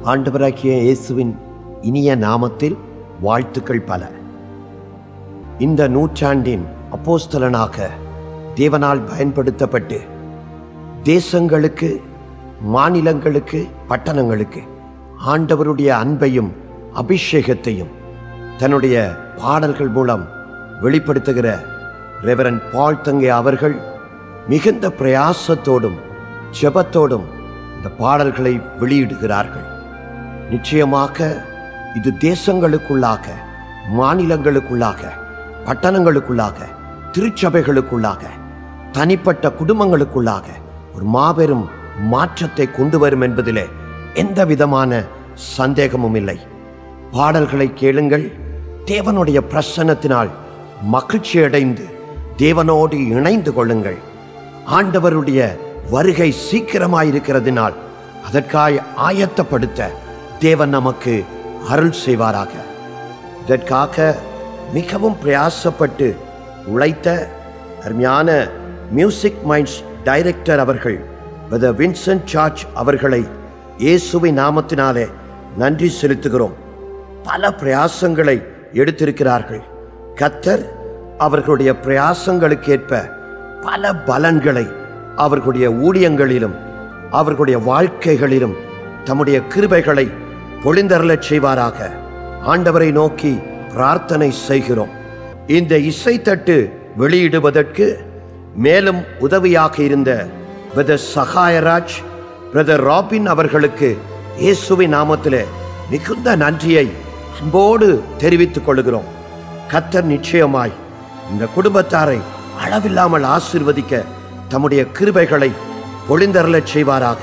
ஆண்டவராகிய இயேசுவின் இனிய நாமத்தில் வாழ்த்துக்கள் பல இந்த நூற்றாண்டின் அப்போஸ்தலனாக தேவனால் பயன்படுத்தப்பட்டு தேசங்களுக்கு மாநிலங்களுக்கு பட்டணங்களுக்கு ஆண்டவருடைய அன்பையும் அபிஷேகத்தையும் தன்னுடைய பாடல்கள் மூலம் வெளிப்படுத்துகிற ரெவரன் பால் தங்கே அவர்கள் மிகுந்த பிரயாசத்தோடும் ஜெபத்தோடும் இந்த பாடல்களை வெளியிடுகிறார்கள் நிச்சயமாக இது தேசங்களுக்குள்ளாக மாநிலங்களுக்குள்ளாக பட்டணங்களுக்குள்ளாக திருச்சபைகளுக்குள்ளாக தனிப்பட்ட குடும்பங்களுக்குள்ளாக ஒரு மாபெரும் மாற்றத்தை கொண்டு வரும் என்பதிலே எந்த விதமான சந்தேகமும் இல்லை பாடல்களை கேளுங்கள் தேவனுடைய பிரசன்னத்தினால் மகிழ்ச்சி அடைந்து தேவனோடு இணைந்து கொள்ளுங்கள் ஆண்டவருடைய வருகை சீக்கிரமாயிருக்கிறதினால் அதற்காய் ஆயத்தப்படுத்த தேவன் நமக்கு அருள் செய்வாராக இதற்காக மிகவும் பிரயாசப்பட்டு உழைத்த அருமையான மியூசிக் மைண்ட்ஸ் டைரக்டர் அவர்கள் வித வின்சென்ட் சார்ஜ் அவர்களை இயேசுவின் நாமத்தினாலே நன்றி செலுத்துகிறோம் பல பிரயாசங்களை எடுத்திருக்கிறார்கள் கத்தர் அவர்களுடைய பிரயாசங்களுக்கேற்ப பல பலன்களை அவர்களுடைய ஊழியங்களிலும் அவர்களுடைய வாழ்க்கைகளிலும் தம்முடைய கிருபைகளை பொழிந்தருளச் செய்வாராக ஆண்டவரை நோக்கி பிரார்த்தனை செய்கிறோம் இந்த இசைத்தட்டு வெளியிடுவதற்கு மேலும் உதவியாக இருந்த பிரதர் சகாயராஜ் பிரதர் ராபின் அவர்களுக்கு இயேசுவின் நாமத்திலே மிகுந்த நன்றியை அன்போடு தெரிவித்துக் கொள்கிறோம் கத்தர் நிச்சயமாய் இந்த குடும்பத்தாரை அளவில்லாமல் ஆசிர்வதிக்க தம்முடைய கிருபைகளை பொழிந்தருளச் செய்வாராக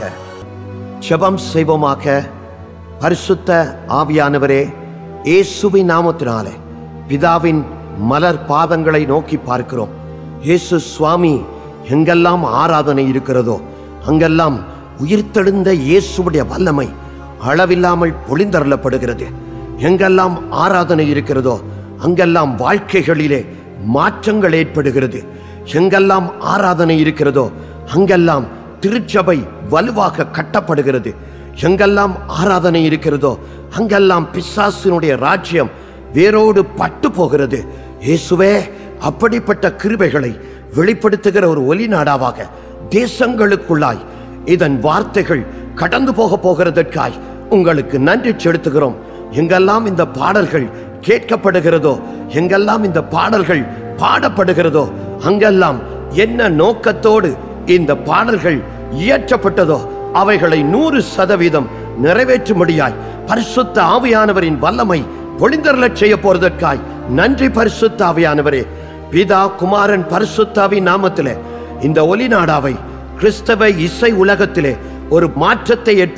ஜெபம் செய்வோமாக பரிசுத்த ஆவியானவரே இயேசுவின் நாமத்தினாலே பிதாவின் மலர் பாதங்களை நோக்கி பார்க்கிறோம் இயேசு சுவாமி எங்கெல்லாம் ஆராதனை இருக்கிறதோ அங்கெல்லாம் உயிர்த்தெழுந்த இயேசுவுடைய வல்லமை அளவில்லாமல் பொழிந்தருளப்படுகிறது எங்கெல்லாம் ஆராதனை இருக்கிறதோ அங்கெல்லாம் வாழ்க்கைகளிலே மாற்றங்கள் ஏற்படுகிறது எங்கெல்லாம் ஆராதனை இருக்கிறதோ அங்கெல்லாம் திருச்சபை வலுவாக கட்டப்படுகிறது எங்கெல்லாம் ஆராதனை இருக்கிறதோ அங்கெல்லாம் பிசாசினுடைய ராஜ்யம் வேரோடு பட்டு போகிறது இயேசுவே அப்படிப்பட்ட கிருபைகளை வெளிப்படுத்துகிற ஒரு ஒலி நாடாவாக தேசங்களுக்குள்ளாய் இதன் வார்த்தைகள் கடந்து போக போகிறதற்காய் உங்களுக்கு நன்றி செலுத்துகிறோம் எங்கெல்லாம் இந்த பாடல்கள் கேட்கப்படுகிறதோ எங்கெல்லாம் இந்த பாடல்கள் பாடப்படுகிறதோ அங்கெல்லாம் என்ன நோக்கத்தோடு இந்த பாடல்கள் இயற்றப்பட்டதோ அவைகளை நூறு சதவீதம் நிறைவேற்றும்படியாய் பரிசுத்த ஆவியானவரின் வல்லமை பொழிந்தருளச் செய்ய போறதற்காய் நன்றி பரிசுத்த ஆவியானவரே பிதா குமாரன் பரிசுத்தாவி நாமத்திலே இந்த ஒலி நாடாவை கிறிஸ்தவ இசை உலகத்திலே ஒரு மாற்றத்தை ஏற்ப